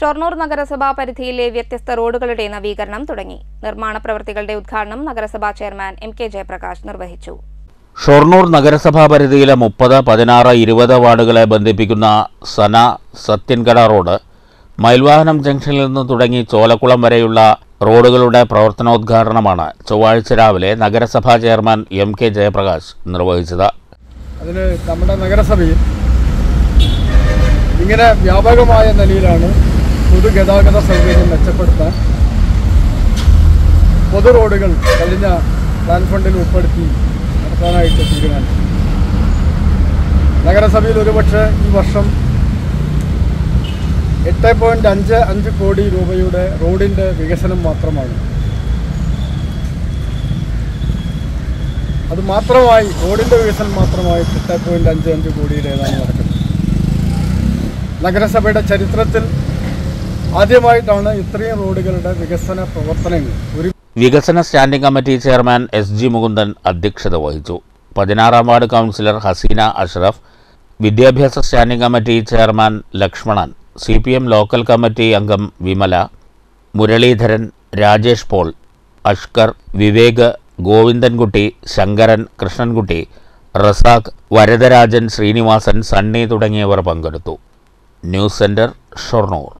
ഷൊർണൂർ നഗരസഭാ പരിധിയിലെ വ്യത്യസ്ത റോഡുകളുടെ നവീകരണം തുടങ്ങി നിർമ്മാണ പ്രവൃത്തികളുടെ ഉദ്ഘാടനം നഗരസഭാ ചെയർമാൻ എം കെ ജയപ്രകാശ് നിർവഹിച്ചു ഷൊർണൂർ നഗരസഭാ പരിധിയിലെ മുപ്പത് പതിനാറ് ഇരുപത് വാർഡുകളെ ബന്ധിപ്പിക്കുന്ന സന സത്യൻകട റോഡ് മയിൽവാഹനം ജംഗ്ഷനിൽ നിന്ന് തുടങ്ങി ചോലക്കുളം വരെയുള്ള റോഡുകളുടെ പ്രവർത്തനോദ്ഘാടനമാണ് ചൊവ്വാഴ്ച രാവിലെ നഗരസഭാ ചെയർമാൻ എം കെ ജയപ്രകാശ് നിർവഹിച്ചത് അതിന് നമ്മുടെ നഗരസഭയിൽ ഇങ്ങനെ വ്യാപകമായ നിലയിലാണ് പൊതുഗതാഗത സൗകര്യം മെച്ചപ്പെടുത്താൻ പൊതു റോഡുകൾ കഴിഞ്ഞ പ്ലാൻ ഫണ്ടിൽ ഉൾപ്പെടുത്തി നടത്താനായിട്ട് തീരുമാനിച്ചു നഗരസഭയിൽ ഒരുപക്ഷെ ഈ വർഷം എട്ട് പോയിൻറ്റ് അഞ്ച് അഞ്ച് കോടി രൂപയുടെ റോഡിൻ്റെ വികസനം മാത്രമാണ് അത് മാത്രമായി റോഡിൻ്റെ വികസനം മാത്രമായി എട്ട് പോയിൻറ്റ് അഞ്ച് അഞ്ച് കോടിയുടേതാണ് നടക്കുന്നത് നഗരസഭയുടെ ചരിത്രത്തിൽ ആദ്യമായിട്ടാണ് ഇത്രയും റോഡുകളുടെ വികസന പ്രവർത്തനങ്ങൾ ഒരു വികസന standing committee chairman S G Mukundan അധ്യക്ഷത വഹിച്ചു പതിനാറാം വാർഡ് കൗൺസിലർ ഹസീന അഷ്റഫ് വിദ്യാഭ്യാസ standing committee chairman Lakshmanan C P M local committee അംഗം വിമല മുരളീധരൻ രാജേഷ് പോൾ അഷ്കർ വിവേക് ഗോവിന്ദൻകുട്ടി ശങ്കരൻ കൃഷ്ണൻകുട്ടി റസാഖ് വരദരാജൻ ശ്രീനിവാസൻ സണ്ണി തുടങ്ങിയവർ പങ്കെടുത്തു ന്യൂസ് സെന്റർ ഷൊർണൂർ